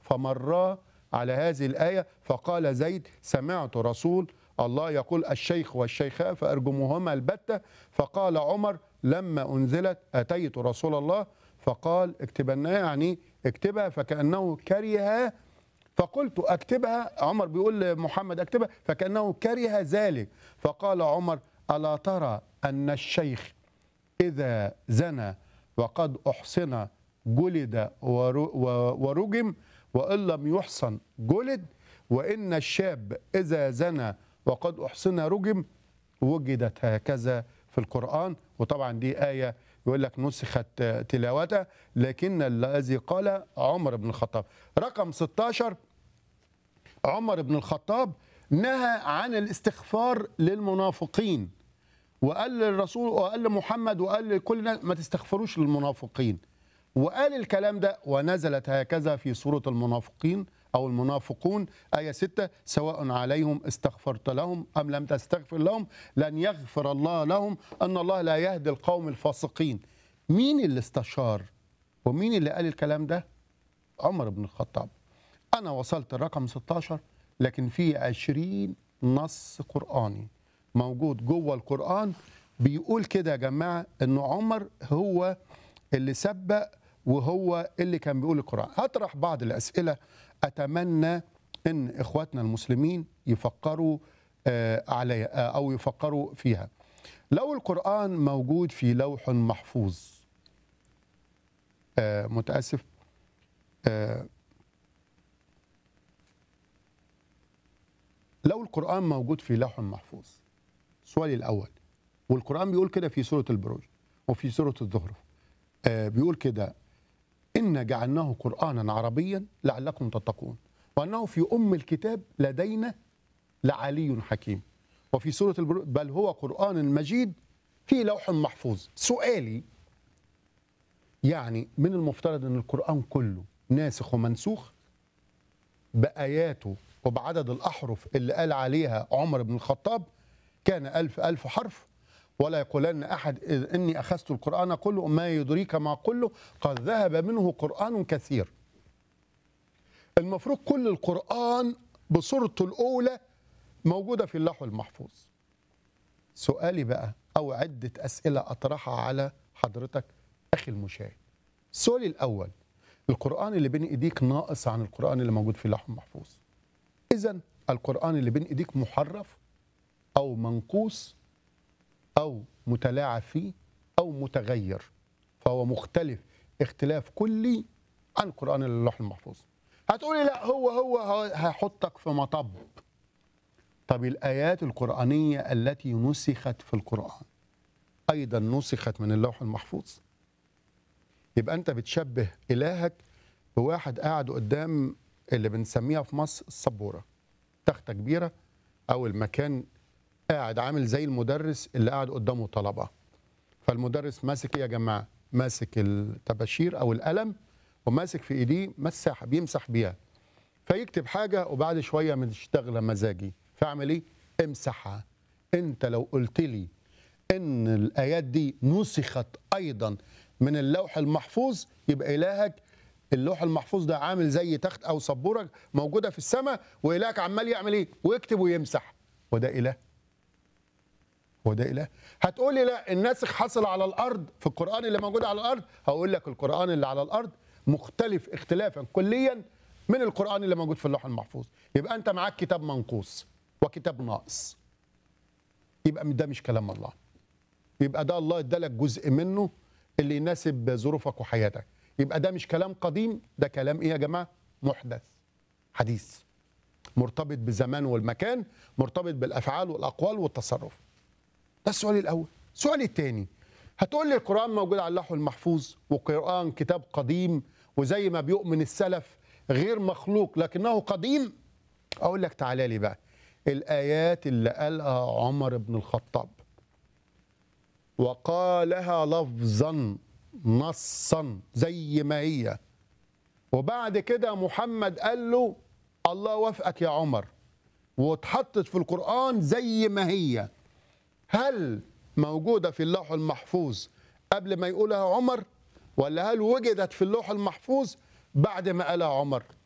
فمرا على هذه الآية فقال زيد سمعت رسول الله يقول الشيخ والشيخاء فأرجمهما البتة فقال عمر لما أنزلت أتيت رسول الله فقال اكتبناها يعني اكتبها فكأنه كره فقلت اكتبها عمر بيقول لمحمد اكتبها فكأنه كره ذلك فقال عمر ألا ترى أن الشيخ إذا زنى وقد أحصن جلد ور- و- ورجم وإن لم يحصن جلد وإن الشاب إذا زنى وقد أحصن رجم وجدت هكذا في القرآن وطبعا دي آية يقول لك نسخت تلاوتها لكن الذي قال عمر بن الخطاب رقم 16 عمر بن الخطاب نهى عن الاستغفار للمنافقين وقال للرسول وقال لمحمد وقال لكل الناس ما تستغفروش للمنافقين وقال الكلام ده ونزلت هكذا في سورة المنافقين أو المنافقون آية 6 سواء عليهم استغفرت لهم أم لم تستغفر لهم لن يغفر الله لهم أن الله لا يهدي القوم الفاسقين مين اللي استشار ومين اللي قال الكلام ده عمر بن الخطاب أنا وصلت الرقم 16 لكن في 20 نص قرآني موجود جوه القرآن بيقول كده يا جماعة إن عمر هو اللي سبق وهو اللي كان بيقول القرآن هطرح بعض الأسئلة أتمنى إن إخواتنا المسلمين يفكروا آه، عليها آه، أو يفكروا فيها لو القرآن موجود في لوح محفوظ آه، متأسف آه، لو القرآن موجود في لوح محفوظ سؤالي الأول والقرآن بيقول كده في سورة البروج وفي سورة الزخرف آه بيقول كده إن جعلناه قرآنا عربيا لعلكم تتقون وأنه في أم الكتاب لدينا لعلي حكيم وفي سورة البروج بل هو قرآن مجيد في لوح محفوظ سؤالي يعني من المفترض أن القرآن كله ناسخ ومنسوخ بآياته وبعدد الأحرف اللي قال عليها عمر بن الخطاب كان ألف ألف حرف ولا يقولن أحد إذ إني أخذت القرآن كله ما يدريك ما كله قد ذهب منه قرآن كثير المفروض كل القرآن بصورته الأولى موجودة في اللوح المحفوظ سؤالي بقى أو عدة أسئلة أطرحها على حضرتك أخي المشاهد السؤال الأول القرآن اللي بين إيديك ناقص عن القرآن اللي موجود في اللوح المحفوظ إذا القرآن اللي بين إيديك محرف أو منقوص أو متلاعب فيه أو متغير فهو مختلف اختلاف كلي عن القرآن اللي اللوح المحفوظ هتقولي لا هو هو هحطك في مطب طب الآيات القرآنية التي نسخت في القرآن أيضا نسخت من اللوح المحفوظ يبقى أنت بتشبه إلهك بواحد قاعد قدام اللي بنسميها في مصر السبورة تختة كبيرة أو المكان قاعد عامل زي المدرس اللي قاعد قدامه طلبة فالمدرس ماسك ايه يا جماعة ماسك الطباشير أو القلم وماسك في إيديه مساحة بيمسح بيها فيكتب حاجة وبعد شوية مش تغلى مزاجي فاعمل ايه امسحها انت لو قلت لي ان الآيات دي نسخت أيضا من اللوح المحفوظ يبقى إلهك اللوح المحفوظ ده عامل زي تخت او سبوره موجوده في السماء والهك عمال يعمل ايه ويكتب ويمسح وده اله وده اله هتقول لي لا الناسخ حصل على الارض في القران اللي موجود على الارض هقول لك القران اللي على الارض مختلف اختلافا كليا من القران اللي موجود في اللوح المحفوظ يبقى انت معاك كتاب منقوص وكتاب ناقص يبقى ده مش كلام الله يبقى ده الله ادالك جزء منه اللي يناسب ظروفك وحياتك يبقى ده مش كلام قديم ده كلام ايه يا جماعه محدث حديث مرتبط بالزمان والمكان مرتبط بالافعال والاقوال والتصرف ده السؤال الاول السؤال الثاني هتقول لي القران موجود على اللوح المحفوظ والقران كتاب قديم وزي ما بيؤمن السلف غير مخلوق لكنه قديم اقول لك تعالى لي بقى الايات اللي قالها عمر بن الخطاب وقالها لفظا نصا زي ما هي وبعد كده محمد قال له الله وفقك يا عمر واتحطت في القرآن زي ما هي هل موجودة في اللوح المحفوظ قبل ما يقولها عمر ولا هل وجدت في اللوح المحفوظ بعد ما قالها عمر